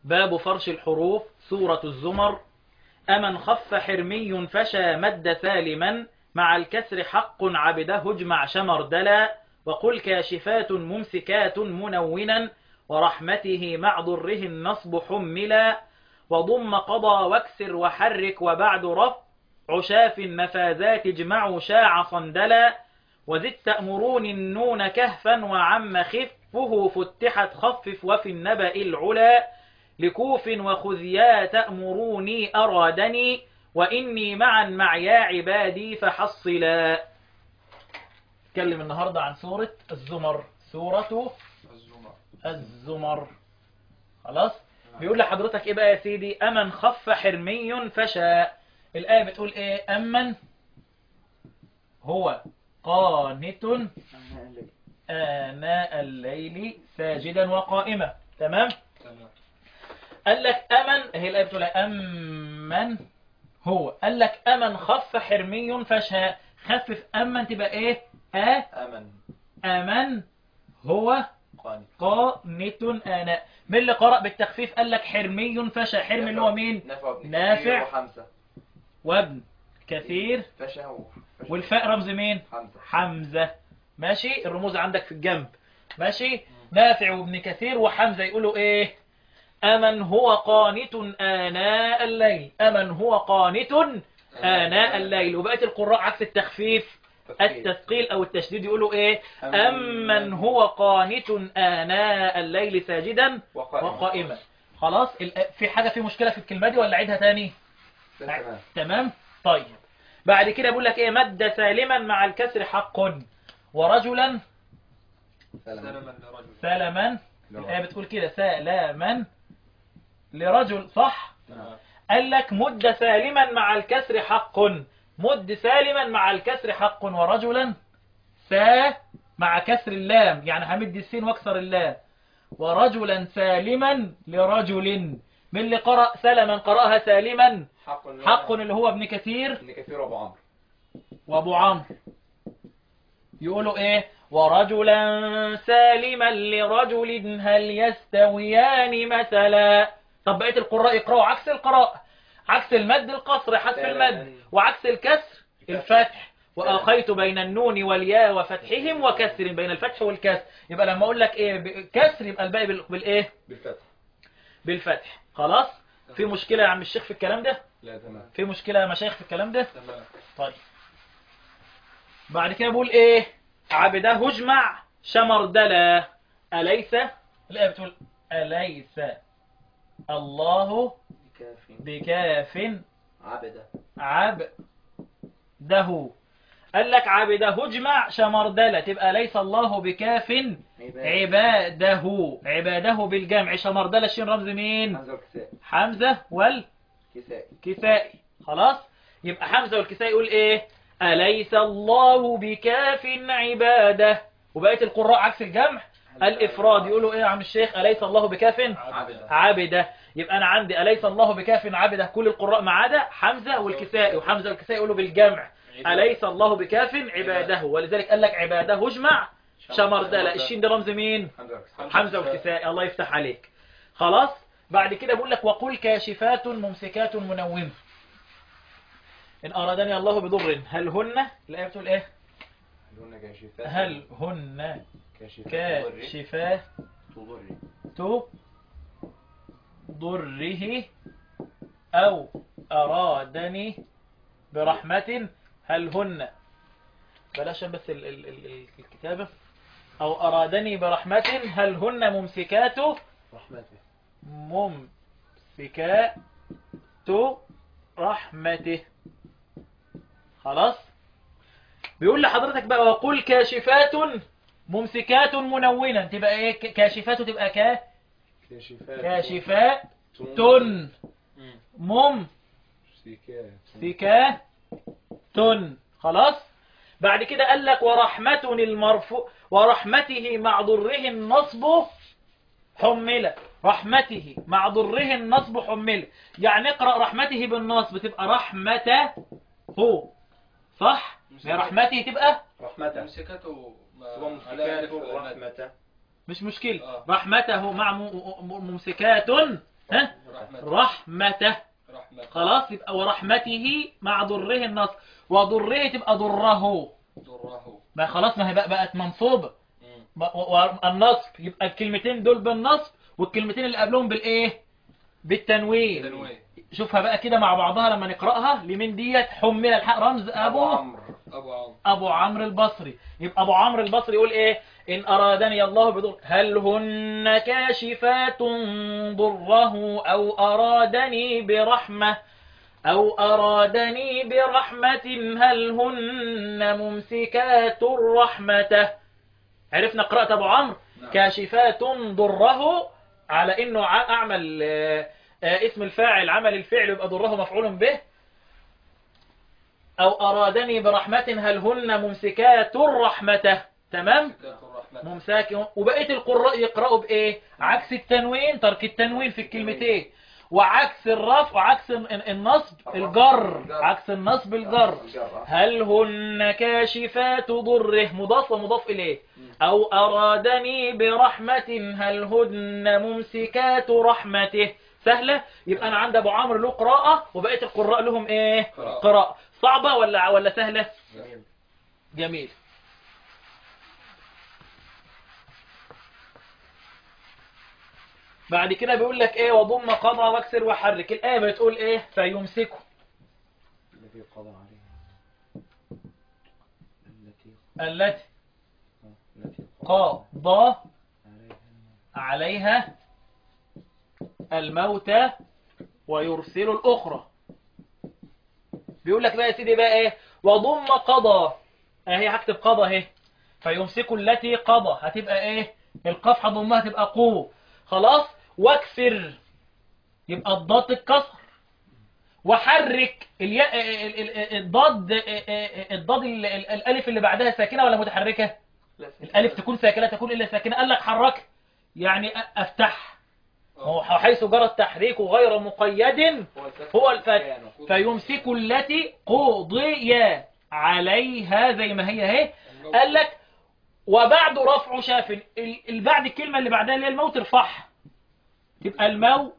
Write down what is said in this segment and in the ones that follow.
باب فرش الحروف سورة الزمر أمن خف حرمي فشى مد سالما مع الكسر حق عبده اجمع شمردلا وقل كاشفات ممسكات منونا ورحمته مع ضره النصب حملا وضم قضى واكسر وحرك وبعد رفع عشاف مفازات اجمعوا شاع صندلا وزد تأمرون النون كهفا وعم خفه فتحت خفف وفي النبأ العلا لكوف وخذيا تأمروني أرادني وإني معا مع يا عبادي فحصلا تكلم النهاردة عن سورة الزمر سورة الزمر الزمر خلاص بيقول لحضرتك ايه بقى يا سيدي امن خف حرمي فشاء الآية بتقول ايه امن هو قانت آناء الليل ساجدا وقائما تمام تمام قال لك امن هي الآية بتقول امن هو قال لك امن خف حرمي فشاء خفف امن تبقى ايه ا أمن امن هو قانت قانت آناء من اللي قرأ بالتخفيف قال لك حرمي فشا حرمي اللي هو مين نافع بن نافع. كثير وحمزة وابن كثير فشا و- فشا. والفاء رمز مين حمزة حمزة ماشي الرموز عندك في الجنب ماشي نافع وابن كثير وحمزة يقولوا ايه أمن هو قانت آناء الليل أمن هو قانت آناء الليل وبقية القراء عكس التخفيف تثقيل. التثقيل أو التشديد يقولوا ايه أمن هو قانت آناء الليل ساجدا وقائما وقائما خلاص ال- في حاجة في مشكلة في الكلمة دي ولا عيدها تاني تمام تمام طيب بعد كده بيقول لك ايه مد سالما مع الكسر حق ورجلا سلام لرجل سلما لرجل. الآية بتقول كده سلاما لرجل صح تمام. قال لك مد سالما مع الكسر حق مد سالما مع الكسر حق ورجلا سا مع كسر اللام يعني همد السين واكسر اللام ورجلا سالما لرجل من اللي قرأ سلما قرأها سالما حق حق اللي هو ابن كثير ابن كثير وابو عمرو وابو عمرو يقولوا ايه ورجلا سالما لرجل هل يستويان مثلا طب بقيه القراء يقراوا عكس القراء عكس المد القصر حذف المد وعكس الكسر الفتح واخيت بين النون والياء وفتحهم وكسر بين الفتح والكسر يبقى لما اقول لك ايه ب- كسر يبقى الباقي بال- بالايه بالفتح بالفتح خلاص في مشكله يا عم الشيخ في الكلام ده لا تمام في مشكله يا مشايخ في الكلام ده تمام طيب بعد كده بقول ايه عبده اجمع شمردلا أليس الآية بتقول أليس الله كاف بكاف عبده عبده قال لك عبده اجمع شمردلة تبقى ليس الله بكاف عباده عباده بالجمع شمردلة الشين رمز مين حمزة والكساء حمزة والكسائي كساء خلاص يبقى حمزة والكسائي يقول ايه أليس الله بكاف عباده وبقية القراء عكس الجمع الإفراد يقولوا ايه يا عم الشيخ أليس الله بكاف عبده عبده يبقى أنا عندي أليس الله بكاف عبده كل القراء ما عدا حمزة والكسائي وحمزة والكسائي يقولوا بالجمع أليس الله بكاف عباده ولذلك قال لك عباده اجمع شمردلة الشين ده رمز مين حمزة والكساء حمزة والكسائي الله يفتح عليك خلاص بعد كده بقول لك وقل كاشفات ممسكات منومة إن أرادني الله بضر هل هن الآية بتقول إيه هن كاشفات هل هن كاشفات كاشفات تضري ضره أو أرادني برحمة هل هن بلاش بس ال ال ال الكتابة أو أرادني برحمة هل هن ممسكات رحمته ممسكات رحمته خلاص بيقول لحضرتك بقى وقل كاشفات ممسكات منونة تبقى ايه ك- كاشفات تبقى كا كاشفات كاشفات تن ممسكات ممسكات خلاص بعد كده قال لك ورحمة المرفوع ورحمته مع ضره النصب حملة رحمته مع ضره النصب حملة يعني اقرأ رحمته بالنصب تبقى رحمته هو صح هي رحمته تبقى رحمته مسكته هو ممسكات رحمته مش مشكلة آه. رحمته مع م- م- ممسكات ها رحمة رحمته رحمة خلاص يبقى ورحمته مع ضره النصب وضره تبقى ضره ضره ما خلاص ما هي بقى بقت منصوبة مم. ب- و- والنصب يبقى الكلمتين دول بالنصب والكلمتين اللي قبلهم بالايه بالتنوين تنوين شوفها بقى كده مع بعضها لما نقرأها لمن ديت حمل الحق رمز أبو أبو عمرو أبو عمرو أبو عمرو البصري يبقى أبو عمرو البصري يقول إيه إن أرادني الله بضر هل هن كاشفات ضره أو أرادني برحمة أو أرادني برحمة هل هن ممسكات رحمته عرفنا قراءة أبو عمرو نعم. كاشفات ضره على إنه ع- أعمل آه، آه، اسم الفاعل عمل الفعل يبقى ضره مفعول به أو أرادني برحمة هل هن ممسكات رحمته تمام زكاة الرحمة ممساك وبقية القراء يقرأوا بإيه عكس التنوين ترك التنوين في الكلمتين وعكس الرفع وعكس ال- النصب الجر عكس النصب الجر هل هن كاشفات ضره مضاف ومضاف إليه أو أرادني برحمة هل هن ممسكات رحمته سهلة يبقى أنا عند أبو عمرو له قراءة وبقية القراء لهم إيه قراءة. قراءة صعبة ولا ولا سهلة جميل. جميل بعد كده بيقول لك ايه وضم قضى واكسر وحرك الايه بتقول ايه فيمسكه الذي قضى عليها التي التي التي قضى عليها عليها الموت ويرسل الأخرى بيقول لك بقى يا سيدي بقى ايه وضم قضى اهي هكتب قضى اهي فيمسك التي قضى هتبقى ايه القاف هضمها تبقى قو خلاص واكسر يبقى الضاد تتكسر وحرك الياء ال- ال- ال- الضاد الضاد ال- ال- الالف اللي بعدها ساكنه ولا متحركه الالف تكون ساكنه تكون الا ساكنه قال لك حرك يعني أ- افتح هو حيث جرى التحريك غير مقيد هو الفتح فيمسك التي قضي عليها زي ما هي اهي قال لك وبعد رفع شاف ال- ال- بعد الكلمة اللي بعدها اللي هي الموت ارفعها تبقى الموت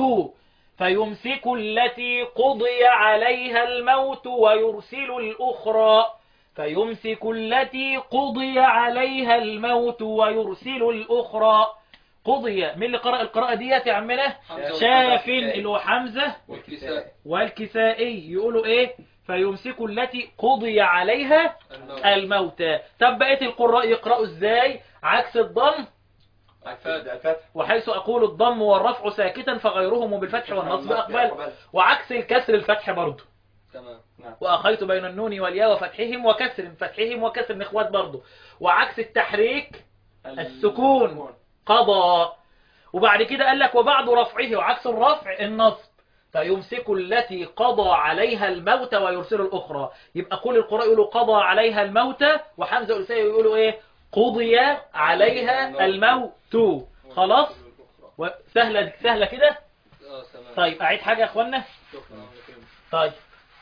فيمسك التي قضي عليها الموت ويرسل الأخرى فيمسك التي قضي عليها الموت ويرسل الأخرى قضي مين اللي قرأ القراءة ديت يا عمنا حمزة شاف والكسائي. اللي هو حمزة والكساء والكسائي يقولوا ايه فيمسك التي قضي عليها الموت الموتى طب بقية القراء يقرأوا ازاي عكس الضم الفاتح الفتح وحيث أقول الضم والرفع ساكتا فغيرهم بالفتح والنصب أقبل وعكس الكسر الفتح برضه تمام نعم وأخيت بين النون والياء وفتحهم وكسر فتحهم وكسر إخوات برضه وعكس التحريك السكون. قضى وبعد كده قال لك وبعد رفعه وعكس الرفع النصب فيمسك التي قضى عليها الموت ويرسل الأخرى يبقى كل القراء يقولوا قضى عليها الموت وحمزة والكسائي يقولوا إيه قضي عليها الموت خلاص و- سهلة سهلة كده اه تمام طيب أعيد حاجة يا أخوانا شكرا لكم. طيب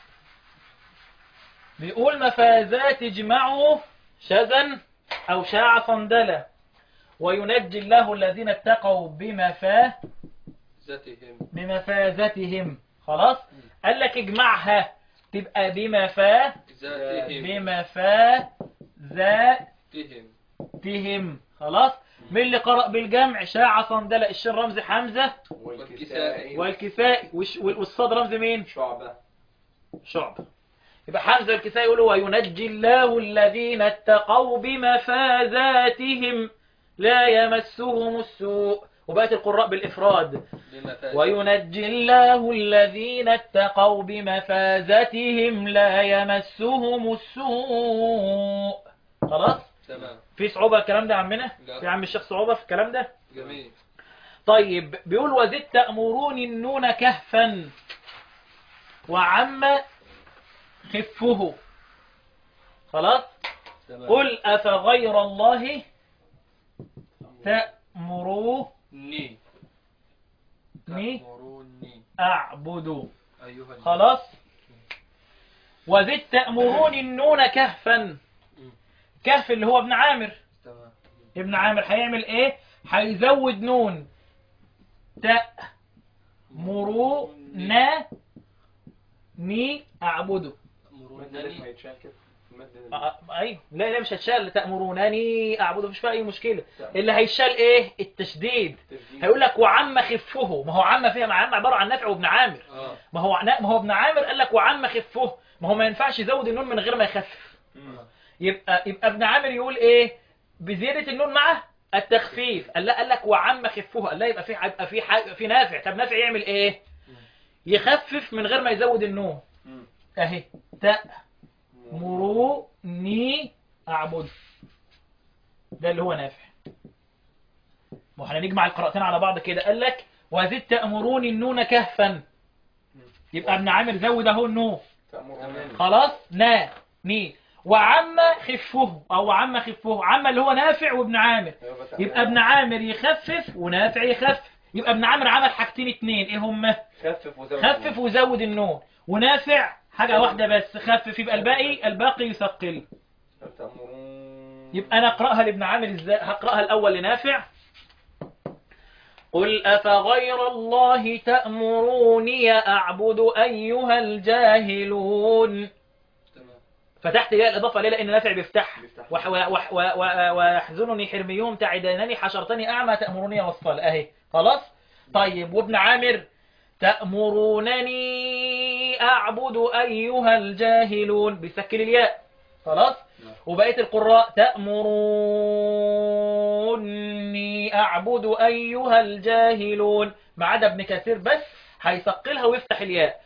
بيقول مفازات اجمعوا شذا أو شاع صندلة وينجي الله الذين اتقوا بمفاه ذاتهم بمفازتهم خلاص قال لك اجمعها تبقى بمفاه ذاتهم بمفازتهم تهم خلاص مين اللي قرأ بالجمع شاع صندلة الشين رمز حمزة والكسائي والكساء والش- والصاد رمز مين شعبة شعب يبقى حمزة الكسائي يقولوا وينجي الله الذين اتقوا بمفازاتهم لا يمسهم السوء وبقت القراء بالإفراد بمفازة وينجي الله الذين اتقوا بمفازتهم لا يمسهم السوء خلاص تمام في صعوبة الكلام ده يا عمنا لا. في عم الشيخ صعوبة في الكلام ده جميل طيب بيقول وزد تأمرون النون كهفا وعم خفه خلاص تمام قل أفغير الله تأمروني ني ني. تأمروني أعبد أيها الناس. خلاص وزد تأمرون النون كهفا كهف اللي هو ابن عامر تمام ابن عامر هيعمل ايه هيزود نون تاء تأمرونني أعبده المد ليش ما مرونني يتشال كده المد آه، ايوه لا لا مش هتشال تأمرونني أعبده مش فيها أي مشكلة اللي هيشال إيه التشديد تشديد. هيقول لك وعم خفه ما هو عم فيها مع عم عبارة عن نافع وابن عامر اه ما هو عنا- ما هو ابن عامر قال لك وعم خفه ما هو ما ينفعش يزود النون من غير ما يخفف مم. يبقى يبقى ابن عامر يقول ايه بزيادة النون مع التخفيف قال لا قال لك وعم خفه قال لا يبقى في يبقى في حاجة في نافع طب نافع يعمل ايه يخفف من غير ما يزود النون مم. اهي تأمروني اعبد ده اللي هو نافع ما احنا نجمع القراءتين على بعض كده قال لك وزد تأمروني النون كهفا يبقى ابن عامر زود اهو النون تأمرونني. خلاص نا ني وعم خفه او عم خفه عم اللي هو نافع وابن عامر يبقى ابن عامر يخفف ونافع يخفف يبقى ابن عامر عمل حاجتين اتنين ايه هما خفف وزود خفف وزود النون ونافع حاجة واحدة بس خفف يبقى الباقي الباقي يثقل تأمرون يبقى انا اقراها لابن عامر ازاي هقراها الاول لنافع قل افغير الله تأمروني اعبد ايها الجاهلون تمام فتحت ياء الإضافة ليه لأن نافع بيفتح بيفتح. وح- وح- و- و- ويحزنني حرميهم تعدانني حشرتني أعمى تأمروني وصل أهي خلاص طيب وابن عامر تأمرونني أعبد أيها الجاهلون بيسكن الياء خلاص نعم. وبقية القراء تأمروني أعبد أيها الجاهلون ما عدا ابن كثير بس هيثقلها ويفتح الياء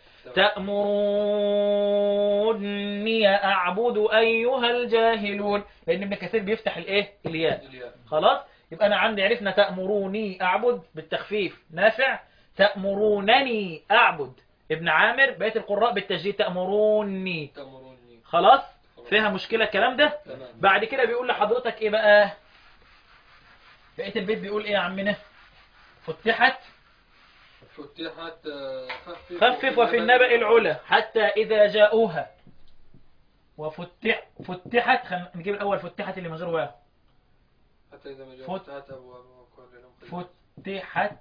تأمروني أعبد أيها الجاهلون لأن ابن كثير بيفتح الإيه الياء الياء خلاص يبقى أنا عندي عرفنا تأمروني أعبد بالتخفيف نافع تأمرونني أعبد ابن عامر بقية القراء بالتجديد تأمروني تأمروني خلاص فيها مشكلة الكلام ده تمام بعد كده بيقول لحضرتك إيه بقى بقية البيت بيقول إيه يا عمنا فتحت فتحت آه، خفف خفف وفي النبأ العلا حتى إذا جاءوها وفتح فتحت خل... نجيب الأول فتحت اللي من غير واو حتى إذا ما جاء فت- فتحت أبواب وقال لهم خير. فتحت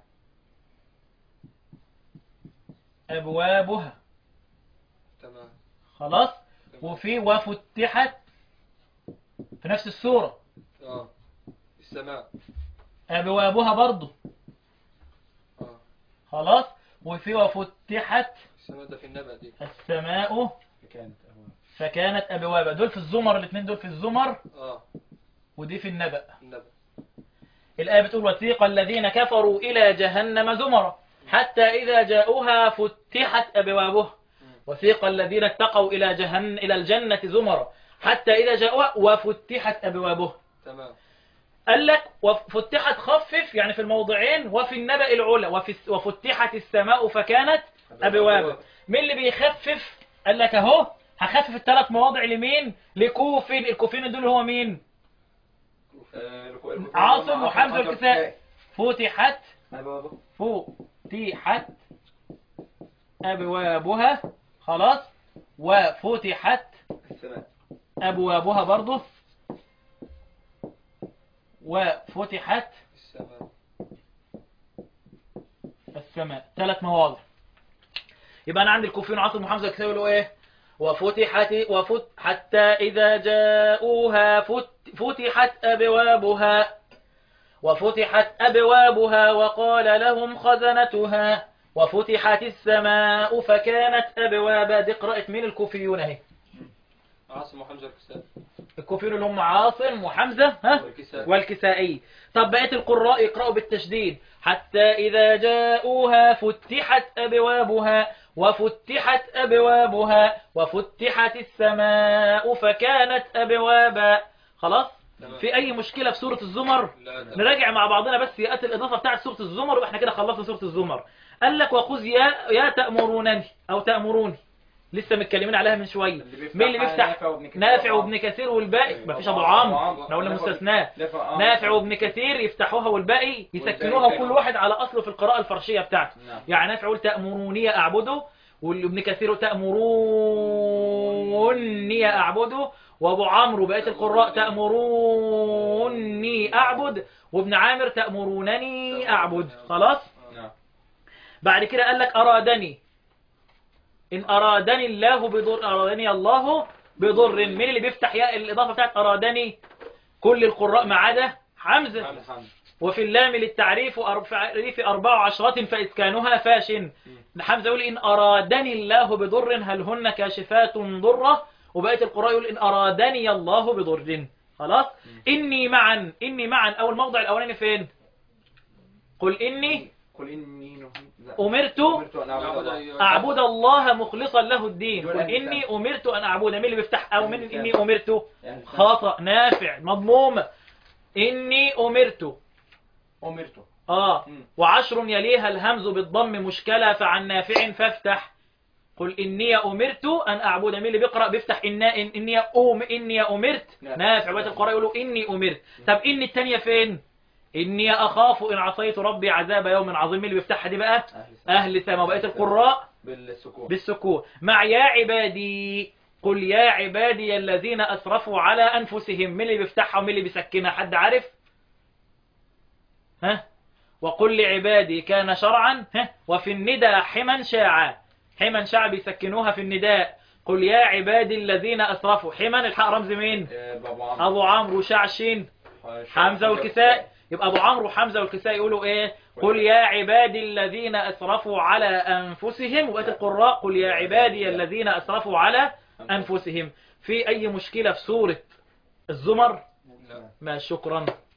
أبوابها تمام خلاص تمام. وفي وفتحت في نفس السورة اه السماء أبوابها برضه اه خلاص وفي وفتحت السماء ده في النبأ دي السماء كانت أهوى فكانت أبوابها دول في الزمر الاثنين دول في الزمر اه ودي في النبأ النبأ الآية بتقول وثيق الذين كفروا إلى جهنم زمرا حتى إذا جاءوها فتحت أبوابها وثيق الذين اتقوا إلى جهنم إلى الجنة زمرا حتى إذا جاءوها وفتحت أبوابها تمام قال لك وفتحت خفف يعني في الموضعين وفي النبأ العلا وفي وفتحت السماء فكانت أبوابا مين اللي بيخفف قال لك أهو هخفف الثلاث مواضع لمين لكوف الكوفين دول هو مين آه، الكو- الكو- عاصم وحمزة عاصم والكسائي. فتحت أبوابه فتحت أبوابها خلاص وفتحت السماء أبوابها برضه وفتحت السماء السماء ثلاث مواضع يبقى أنا عندي الكوفيين عاصم وحمزة والكسائي يقولوا إيه وفتحت وفت حتى إذا جاءوها فت فتحت أبوابها وفتحت أبوابها وقال لهم خزنتها وفتحت السماء فكانت أبوابا دي قراءة مين الكوفيون اهي عاصم وحمزة الكسائي الكوفيون اللي هم عاصم وحمزة ها والكسائي والكسائي طب بقية القراء يقرأوا بالتشديد حتى إذا جاءوها فتحت أبوابها وفتحت أبوابها وفتحت السماء فكانت أبوابا خلاص تمام. في أي مشكلة في سورة الزمر لا تمام. نراجع مع بعضنا بس يأتي الإضافة بتاعت سورة الزمر وإحنا كده خلصنا سورة الزمر قال لك وخذ يا يا تأمرونني أو تأمروني لسه متكلمين عليها من شوية اللي بيفتح مين اللي بيفتح نافع وابن كثير نافع وعمرو. وابن كثير والباقي أيوة. مفيش أبو أبو عمرو عمرو. احنا قلنا نافع- مستثناه نافع- آه. نافع وابن كثير يفتحوها والباقي يسكنوها والباقي وكل كانوا- واحد على أصله في القراءة الفرشية بتاعته نعم. يعني نافع يقول تأمروني أعبده وابن كثير تأمروني أعبده وأبو عمرو بقية القراء تأمروني أعبد وابن عامر تأمرونني أعبد خلاص نعم بعد كده قال لك أرادني إن أرادني الله بضر أرادني الله بضر مين اللي بيفتح ياء الإضافة بتاعت أرادني كل القراء ما عدا حمزة حمد وفي اللام للتعريف وفي أربع عشرات فإسكانها فاش حمزة يقول إن أرادني الله بضر هل هن كاشفات ضرة وبقية القراء يقول إن أرادني الله بضر خلاص إني معا إني معا أول موضع الأولاني فين قل إني قل إني نهيت لا. أمرت أمرت أن أعبد الله أعبد الله مخلصا له الدين دول قل أهل إني الكتاب. أمرت أن أعبد مين اللي بيفتح أو أهل من الكتاب. إني أمرت يعني خطأ نافع مضموم إني أمرت أمرت آه مم. وعشر يليها الهمز بالضم مشكلة فعن نافع فافتح قل إني أمرت أن أعبد مين اللي بيقرأ بيفتح إن إن إني أم إني أمرت نعم. نافع بقية القراء يقولوا إني أمرت طب إني التانية فين إني أخاف إن عصيت ربي عذاب يوم عظيم مين اللي بيفتحها دي بقى أهل السماء. أهل سما وبقية القراء بالسكون بالسكون مع يا عبادي قل يا عبادي الذين أسرفوا على أنفسهم مين اللي بيفتحها ومين اللي بيسكنها حد عارف ها وقل لعبادي كان شرعا ها وفي الندى حما شاعا حما شاعا بيسكنوها في النداء قل يا عبادي الذين أسرفوا حما الحق رمز مين آه، أبو عمرو أبو عمرو شعشين حمزة والكساء يبقى أبو عمرو وحمزة والكساء يقولوا إيه قل يا عبادي الذين أسرفوا على أنفسهم وبقية القراء قل يا عبادي الذين أسرفوا على أنفسهم في أي مشكلة في سورة الزمر لا ما شكرا